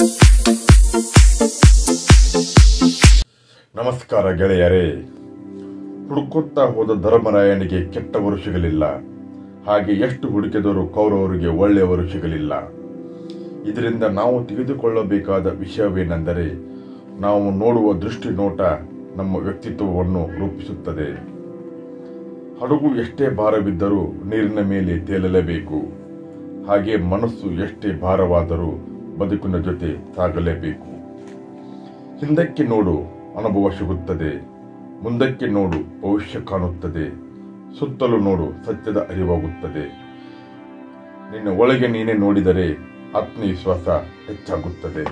ನಮಸ್ಕಾರ ಗೆಳೆಯರೇ ಹುಡುಕುತ್ತಾ ಹೋದ ಧರ್ಮರಾಯನಿಗೆ ಕೆಟ್ಟವರು ಸಿಗಲಿಲ್ಲ ಹಾಗೆ ಎಷ್ಟು ಹುಡುಕಿದರೂ ಕೌರವರಿಗೆ ಒಳ್ಳೆಯವರು ಸಿಗಲಿಲ್ಲ ಇದರಿಂದ ನಾವು ತೆಗೆದುಕೊಳ್ಳಬೇಕಾದ ವಿಷಯವೇನೆಂದರೆ ನಾವು ನೋಡುವ ದೃಷ್ಟಿ ನೋಟ ನಮ್ಮ ವ್ಯಕ್ತಿತ್ವವನ್ನು ರೂಪಿಸುತ್ತದೆ ಹಡಗು ಎಷ್ಟೇ ಭಾರವಿದ್ದರೂ ನೀರಿನ ಮೇಲೆ ತೇಲಲೇಬೇಕು ಹಾಗೆ ಮನಸ್ಸು ಎಷ್ಟೇ ಭಾರವಾದರೂ ಬದುಕಿನ ಜೊತೆ ಸಾಗಲೇಬೇಕು ಹಿಂದಕ್ಕೆ ನೋಡು ಅನುಭವ ಸಿಗುತ್ತದೆ ಮುಂದಕ್ಕೆ ನೋಡು ಭವಿಷ್ಯ ಕಾಣುತ್ತದೆ ಸುತ್ತಲೂ ನೋಡು ಸತ್ಯದ ಅರಿವಾಗುತ್ತದೆ ನಿನ್ನ ಒಳಗೆ ನೀನೇ ನೋಡಿದರೆ ಆತ್ಮವಿಶ್ವಾಸ ಹೆಚ್ಚಾಗುತ್ತದೆ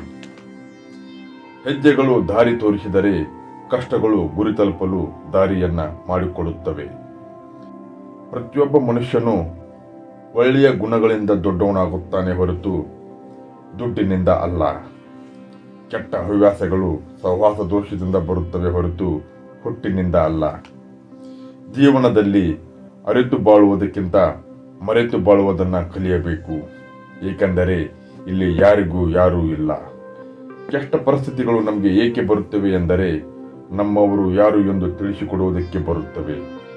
ಹೆಜ್ಜೆಗಳು ದಾರಿ ತೋರಿಸಿದರೆ ಕಷ್ಟಗಳು ಗುರಿ ತಲುಪಲು ದಾರಿಯನ್ನ ಮಾಡಿಕೊಡುತ್ತವೆ ಪ್ರತಿಯೊಬ್ಬ ಮನುಷ್ಯನು ಒಳ್ಳೆಯ ಗುಣಗಳಿಂದ ದೊಡ್ಡವನಾಗುತ್ತಾನೆ ಹೊರತು ದುಡ್ಡಿನಿಂದ ಅಲ್ಲ ಕೆಟ್ಟ ಹವ್ಯಾಸಗಳು ಸಹವಾಸ ದೋಷದಿಂದ ಬರುತ್ತವೆ ಹೊರತು ಹುಟ್ಟಿನಿಂದ ಅಲ್ಲ ಜೀವನದಲ್ಲಿ ಅರಿತು ಬಾಳುವುದಕ್ಕಿಂತ ಮರೆತು ಬಾಳುವುದನ್ನ ಕಲಿಯಬೇಕು ಏಕೆಂದರೆ ಇಲ್ಲಿ ಯಾರಿಗೂ ಯಾರೂ ಇಲ್ಲ ಕೆಟ್ಟ ಪರಿಸ್ಥಿತಿಗಳು ನಮಗೆ ಏಕೆ ಬರುತ್ತವೆ ಎಂದರೆ ನಮ್ಮವರು ಯಾರು ಎಂದು ತಿಳಿಸಿಕೊಡುವುದಕ್ಕೆ ಬರುತ್ತವೆ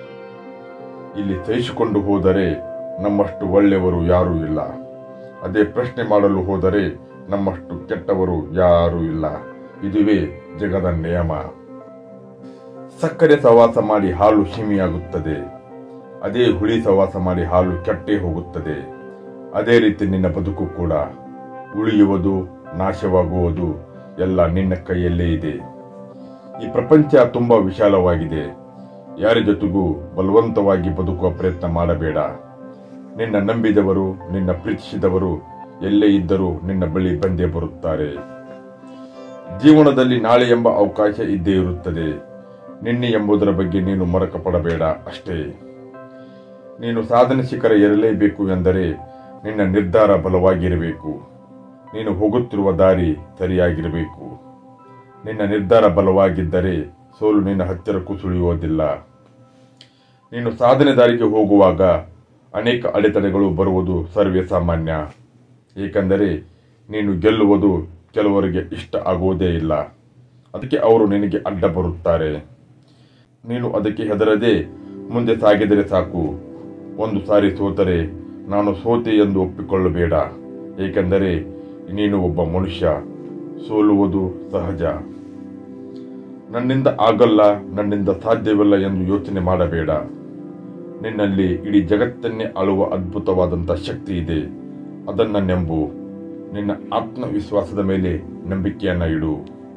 ಇಲ್ಲಿ ಸಹಿಸಿಕೊಂಡು ಹೋದರೆ ನಮ್ಮಷ್ಟು ಒಳ್ಳೆಯವರು ಯಾರೂ ಇಲ್ಲ ಅದೇ ಪ್ರಶ್ನೆ ಮಾಡಲು ಹೋದರೆ ನಮ್ಮಷ್ಟು ಕೆಟ್ಟವರು ಯಾರೂ ಇಲ್ಲ ಇದುವೇ ಜಗದ ನಿಯಮ ಸಕ್ಕರೆ ಸವಾಸ ಮಾಡಿ ಹಾಲು ಶಿಮಿಯಾಗುತ್ತದೆ ಅದೇ ಹುಳಿ ಸವಾಸ ಮಾಡಿ ಹಾಲು ಕೆಟ್ಟೇ ಹೋಗುತ್ತದೆ ಅದೇ ರೀತಿ ನಿನ್ನ ಬದುಕು ಕೂಡ ಉಳಿಯುವುದು ನಾಶವಾಗುವುದು ಎಲ್ಲ ನಿನ್ನ ಕೈಯಲ್ಲೇ ಇದೆ ಈ ಪ್ರಪಂಚ ತುಂಬಾ ವಿಶಾಲವಾಗಿದೆ ಯಾರ ಜೊತೆಗೂ ಬಲವಂತವಾಗಿ ಬದುಕುವ ಪ್ರಯತ್ನ ಮಾಡಬೇಡ ನಿನ್ನ ನಂಬಿದವರು ನಿನ್ನ ಪ್ರೀತಿಸಿದವರು ಎಲ್ಲೇ ಇದ್ದರೂ ನಿನ್ನ ಬಳಿ ಬಂದೇ ಬರುತ್ತಾರೆ ಜೀವನದಲ್ಲಿ ನಾಳೆ ಎಂಬ ಅವಕಾಶ ಇದ್ದೇ ಇರುತ್ತದೆ ನಿನ್ನೆ ಎಂಬುದರ ಬಗ್ಗೆ ನೀನು ಮರಕ ಪಡಬೇಡ ಅಷ್ಟೇ ನೀನು ಸಾಧನೆ ಶಿಖರ ಏರಲೇಬೇಕು ಎಂದರೆ ನಿನ್ನ ನಿರ್ಧಾರ ಬಲವಾಗಿರಬೇಕು ನೀನು ಹೋಗುತ್ತಿರುವ ದಾರಿ ಸರಿಯಾಗಿರಬೇಕು ನಿನ್ನ ನಿರ್ಧಾರ ಬಲವಾಗಿದ್ದರೆ ಸೋಲು ನಿನ್ನ ಹತ್ತಿರಕ್ಕೂ ಸುಳಿಯುವುದಿಲ್ಲ ನೀನು ಸಾಧನೆ ದಾರಿಗೆ ಹೋಗುವಾಗ ಅನೇಕ ಅಡೆತಡೆಗಳು ಬರುವುದು ಸರ್ವೇ ಸಾಮಾನ್ಯ ಏಕೆಂದರೆ ನೀನು ಗೆಲ್ಲುವುದು ಕೆಲವರಿಗೆ ಇಷ್ಟ ಆಗುವುದೇ ಇಲ್ಲ ಅದಕ್ಕೆ ಅವರು ನಿನಗೆ ಅಡ್ಡ ಬರುತ್ತಾರೆ ನೀನು ಅದಕ್ಕೆ ಹೆದರದೆ ಮುಂದೆ ಸಾಗಿದರೆ ಸಾಕು ಒಂದು ಸಾರಿ ಸೋತರೆ ನಾನು ಸೋತೆ ಎಂದು ಒಪ್ಪಿಕೊಳ್ಳಬೇಡ ಏಕೆಂದರೆ ನೀನು ಒಬ್ಬ ಮನುಷ್ಯ ಸೋಲುವುದು ಸಹಜ ನನ್ನಿಂದ ಆಗಲ್ಲ ನನ್ನಿಂದ ಸಾಧ್ಯವಿಲ್ಲ ಎಂದು ಯೋಚನೆ ಮಾಡಬೇಡ ನಿನ್ನಲ್ಲಿ ಇಡೀ ಜಗತ್ತನ್ನೇ ಆಳುವ ಅದ್ಭುತವಾದಂಥ ಶಕ್ತಿ ಇದೆ ಅದನ್ನ ನೆಂಬು ನಿನ್ನ ಆತ್ಮವಿಶ್ವಾಸದ ಮೇಲೆ ನಂಬಿಕೆಯನ್ನ ಇಡು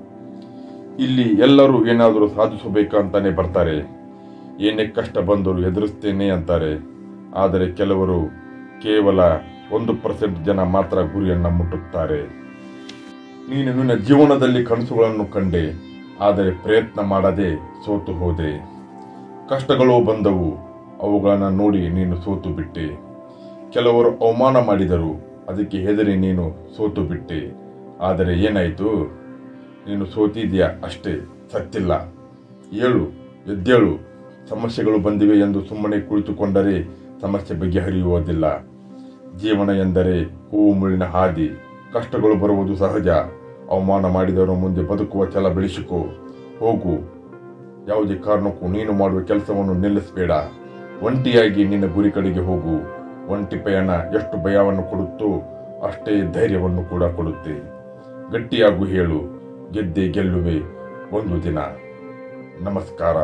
ಇಲ್ಲಿ ಎಲ್ಲರೂ ಏನಾದರೂ ಸಾಧಿಸಬೇಕಂತಾನೆ ಬರ್ತಾರೆ ಏನೇ ಕಷ್ಟ ಬಂದರೂ ಎದುರಿಸ್ತೇನೆ ಅಂತಾರೆ ಆದರೆ ಕೆಲವರು ಕೇವಲ ಒಂದು ಪರ್ಸೆಂಟ್ ಜನ ಮಾತ್ರ ಗುರಿಯನ್ನ ಮುಟ್ಟುತ್ತಾರೆ ನೀನು ನಿನ್ನ ಜೀವನದಲ್ಲಿ ಕನಸುಗಳನ್ನು ಕಂಡೆ ಆದರೆ ಪ್ರಯತ್ನ ಮಾಡದೆ ಸೋತು ಹೋದೆ ಕಷ್ಟಗಳು ಬಂದವು ಅವುಗಳನ್ನು ನೋಡಿ ನೀನು ಸೋತು ಬಿಟ್ಟೆ ಕೆಲವರು ಅವಮಾನ ಮಾಡಿದರು ಅದಕ್ಕೆ ಹೆದರಿ ನೀನು ಸೋತು ಬಿಟ್ಟೆ ಆದರೆ ಏನಾಯಿತು ನೀನು ಸೋತಿದ್ಯಾ ಅಷ್ಟೇ ಸತ್ತಿಲ್ಲ ಏಳು ಎದ್ದೇಳು ಸಮಸ್ಯೆಗಳು ಬಂದಿವೆ ಎಂದು ಸುಮ್ಮನೆ ಕುಳಿತುಕೊಂಡರೆ ಸಮಸ್ಯೆ ಬಗೆಹರಿಯುವುದಿಲ್ಲ ಜೀವನ ಎಂದರೆ ಹೂವು ಮುಳ್ಳಿನ ಹಾದಿ ಕಷ್ಟಗಳು ಬರುವುದು ಸಹಜ ಅವಮಾನ ಮಾಡಿದವರು ಮುಂದೆ ಬದುಕುವ ಛಲ ಬೆಳೆಸಿಕೋ ಹೋಗು ಯಾವುದೇ ಕಾರಣಕ್ಕೂ ನೀನು ಮಾಡುವ ಕೆಲಸವನ್ನು ನಿಲ್ಲಿಸಬೇಡ ಒಂಟಿಯಾಗಿ ನಿನ್ನ ಗುರಿ ಕಡೆಗೆ ಹೋಗು ಒಂಟಿ ಪಯಣ ಎಷ್ಟು ಭಯವನ್ನು ಕೊಡುತ್ತೋ ಅಷ್ಟೇ ಧೈರ್ಯವನ್ನು ಕೂಡ ಕೊಡುತ್ತೆ ಗಟ್ಟಿಯಾಗು ಹೇಳು ಗೆದ್ದೆ ಗೆಲ್ಲುವೆ ಒಂದು ದಿನ ನಮಸ್ಕಾರ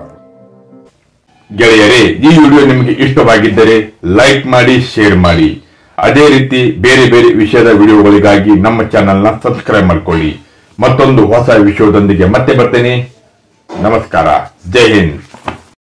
ಗೆಳೆಯರೇ ಈ ವಿಡಿಯೋ ನಿಮಗೆ ಇಷ್ಟವಾಗಿದ್ದರೆ ಲೈಕ್ ಮಾಡಿ ಶೇರ್ ಮಾಡಿ ಅದೇ ರೀತಿ ಬೇರೆ ಬೇರೆ ವಿಷಯದ ವಿಡಿಯೋಗಳಿಗಾಗಿ ನಮ್ಮ ಚಾನೆಲ್ನ ಸಬ್ಸ್ಕ್ರೈಬ್ ಮಾಡ್ಕೊಳ್ಳಿ ಮತ್ತೊಂದು ಹೊಸ ವಿಷಯದೊಂದಿಗೆ ಮತ್ತೆ ಬರ್ತೇನೆ ನಮಸ್ಕಾರ ಜೈ ಹಿಂದ್